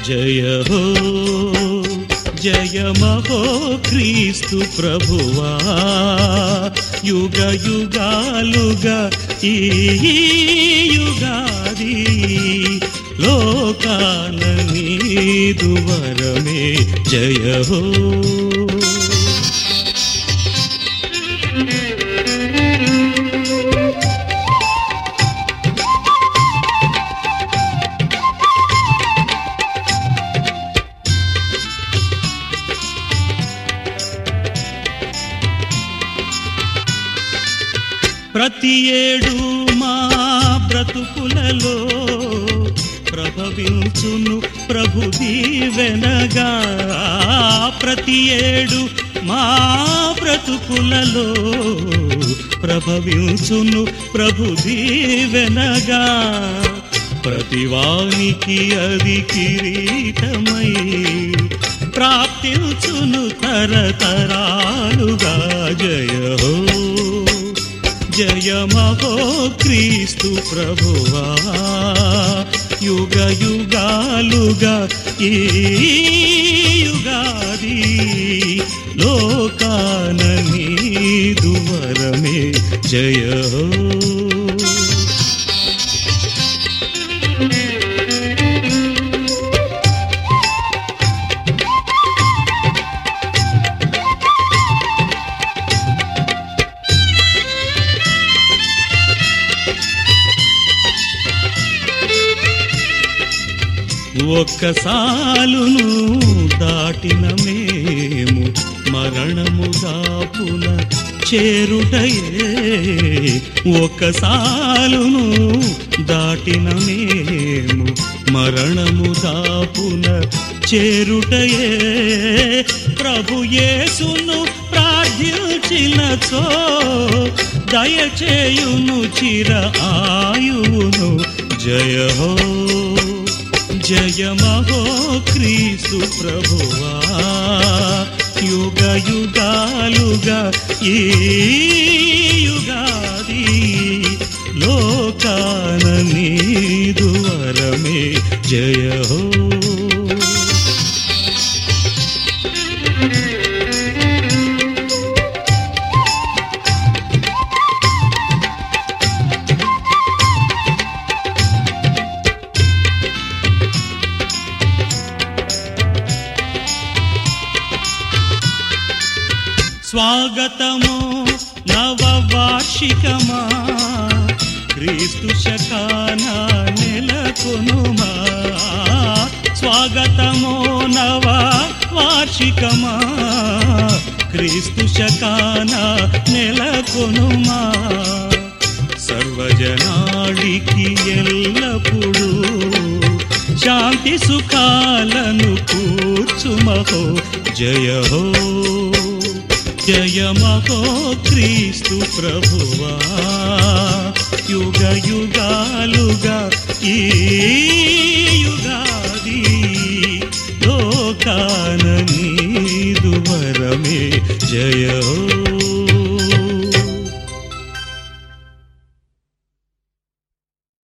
జయ హో జయ మహో క్రీస్తు ప్రభువా యుగ యుగాలుగా ఈ యుగాది లోకాల నీదు వరమే జయ హో ప్రతి ఏడు మా బ్రతుకులలో ప్రభవించును ప్రభు దీవెనగా ప్రతి ఏడు మా బ్రతుకులలో ప్రభవించును ప్రభు దీవెనగా ప్రతివానికి అది కిరీటమై ప్రాప్తించును తరతరాలుగా జయ హో జయ మహో క్రీస్తు ప్రభువా యుగ యుగాలుగా ఈ యుగాది లోకాన నీదు వరమే జయ హో ఒక్కసాలును దాటిన మేము మరణము దాపున చేరుటయే ఒక్కసాలును దాటిన మేము మరణము దాపున చేరుటయే ప్రభు యేసును ప్రార్థించినచో దయచేయును చిర ఆయువును జయ హో జయ మహో క్రీస్తు ప్రభువా యుగ యుగాలుగా ఈ యుగాది లోకాన నీదు వరమే జయ హో స్వాగతము నవ వార్షికమా క్రీస్తు శకాన నెలకొనుమా స్వాగతము నవ వార్షికమా క్రీస్తు శకాన నెలకొనుమా సర్వజనాడికి ఎల్లప్పుడూ శాంతి సుఖాలను కూర్చుమహో జయ హో జయ మహో క్రీస్తు ప్రభువా యుగ యుగాలుగా ఈ యుగాది లోకాన నీదు వరమే జయ హో